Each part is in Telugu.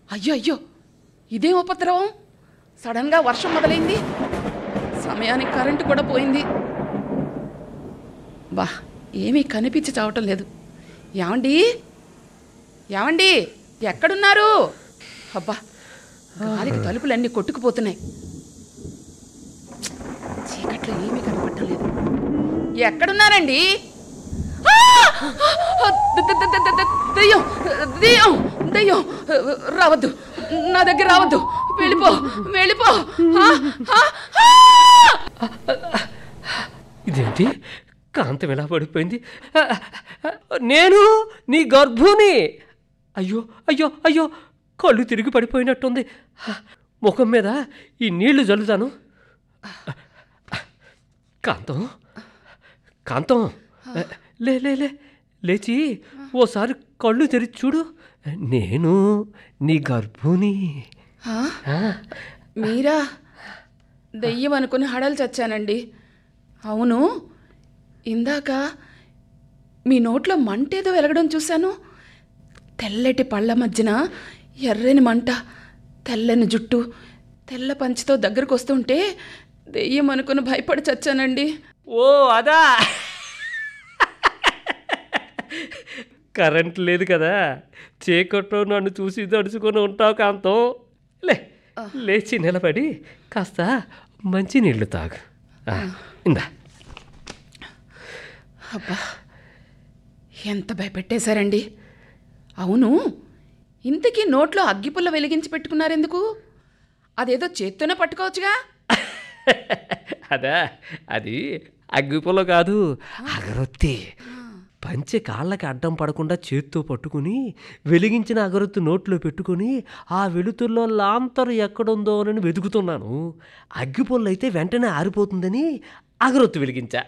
అయ్యో అయ్యో ఇదేం ఉపద్రవం సడన్గా వర్షం మొదలైంది సమయానికి కరెంటు కూడా పోయింది బా ఏమీ కనిపించి చావటం లేదు ఏమండి ఏమండి ఎక్కడున్నారు అబ్బా గాలికి తలుపులన్నీ కొట్టుకుపోతున్నాయి చీకట్లో ఏమీ కనపడటం లేదు ఎక్కడున్నారండి ఆ! ద- ద- ద- ద- ద- దెయ్యం దెయ్యం దెయ్యం రావద్దు నా దగ్గర రావద్దు వెళ్ళిపో వెళ్ళిపో ఆ! ఆ! ఆ! ఇదేంటి కాంతం ఎలా పడిపోయింది ఆ, ఆ, నేను నీ గర్భుని అయ్యో అయ్యో అయ్యో కళ్ళు తిరిగి పడిపోయినట్టుంది ఆ, ముఖం మీద ఈ నీళ్లు జల్లుతాను కాంతం కాంతం ఆ, లే లే లే లేచి ఓసారి కళ్ళు తెరిచి చూడు నేను నీ గర్భుని ఆ? ఆ, మీరా దెయ్యం అనుకుని హడలు చచ్చానండి అవును ఇందాక మీ నోట్లో మంటేదో వెలగడం చూశాను తెల్లటి పళ్ళ మధ్యన ఎర్రని మంట తెల్లని జుట్టు తెల్ల పంచితో దగ్గరకు వస్తుంటే దెయ్యం అనుకుని భయపడి చచ్చానండి ఓ అదా కరెంట్ లేదు కదా చీకట్లో నన్ను చూసి దడుచుకొని ఉంటావు కాంతం లే లేచి నిలబడి కాస్త మంచి నీళ్లు తాగు ఆ, ఇందా అబ్బా ఎంత భయపెట్టేశారండి అవును ఇంతకీ నోట్లో అగ్గిపుల్ల వెలిగించి పెట్టుకున్నారెందుకు అదేదో చేత్తోనే పట్టుకోవచ్చుగా అదా అది అగ్గిపుల్ల కాదు అగరొత్తి పంచె కాళ్ళకి అడ్డం పడకుండా చేత్తో పట్టుకుని వెలిగించిన అగరొత్తి నోట్లో పెట్టుకుని ఆ వెలుతుల్లో లాంతరు ఎక్కడుందోనని వెతుకుతున్నాను అగ్గిపుల్ల అయితే వెంటనే ఆరిపోతుందని అగరొత్తి వెలిగించా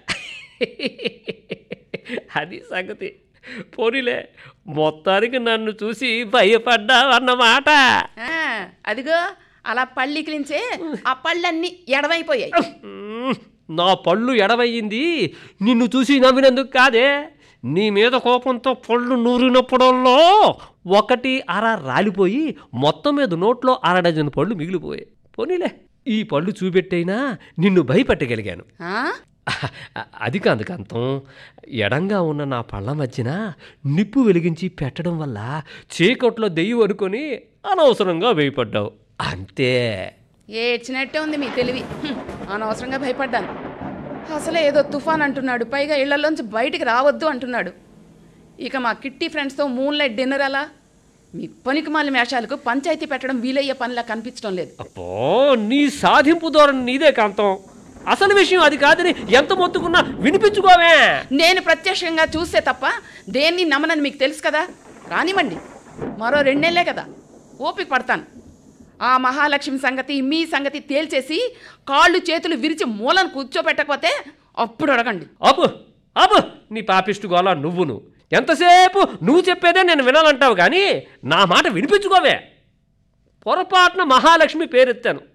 అది సంగతి పోనీలే మొత్తానికి నన్ను చూసి భయపడ్డావన్నమాట ఆ, అదిగో అలా పళ్ళికిలించే ఆ పళ్ళన్నీ ఎడమైపోయాయి మ్మ్. నా పళ్ళు ఎడవయ్యింది నిన్ను చూసి నవ్వినందుకు కాదే నీ మీద కోపంతో పళ్ళు నూరినప్పుడల్లో ఒకటి అర రాలిపోయి మొత్తం మీద నోట్లో అర డజన్ పళ్ళు మిగిలిపోయాయి పోనీలే ఈ పళ్ళు చూపెట్టైనా నిన్ను భయపెట్టగలిగాను ఆ? అది కాదు కాంతం ఎడంగా ఉన్న నా పళ్ళ మధ్యన నిప్పు వెలిగించి పెట్టడం వల్ల చీకట్లో దెయ్యం అనుకొని అనవసరంగా భయపడ్డావు అంతే ఏడ్చినట్టే ఉంది మీ తెలివి హ్మ్, అనవసరంగా భయపడ్డాను అసలే ఏదో తుఫాన్ అంటున్నాడు పైగా ఇళ్లలోంచి బయటికి రావద్దు అంటున్నాడు ఇక మా కిట్టి ఫ్రెండ్స్తో మూన్ లైట్ డిన్నర్ అలా మీ పనికి మాలి మేషాలకు పంచాయతీ పెట్టడం వీలయ్యే పనిలా కనిపించడం లేదు అబ్బో నీ సాధింపు ధోరణి నీదే కాంతం అసలు విషయం అది కాదని ఎంత మొత్తుకున్నా వినిపించుకోవే నేను ప్రత్యక్షంగా చూస్తే తప్ప దేన్ని నమ్మనని మీకు తెలుసు కదా రానివ్వండి మరో రెండేళ్లే కదా ఓపిక పడతాను ఆ మహాలక్ష్మి సంగతి మీ సంగతి తేల్చేసి కాళ్ళు చేతులు విరిచి మూలను కూర్చోబెట్టకపోతే అప్పుడు అడగండి అపు అపు నీ పాపిష్టి గోళ నువ్వును ఎంతసేపు నువ్వు చెప్పేదే నేను వినాలంటావు కానీ నా మాట వినిపించుకోవే పొరపాటున మహాలక్ష్మి పేరెత్తాను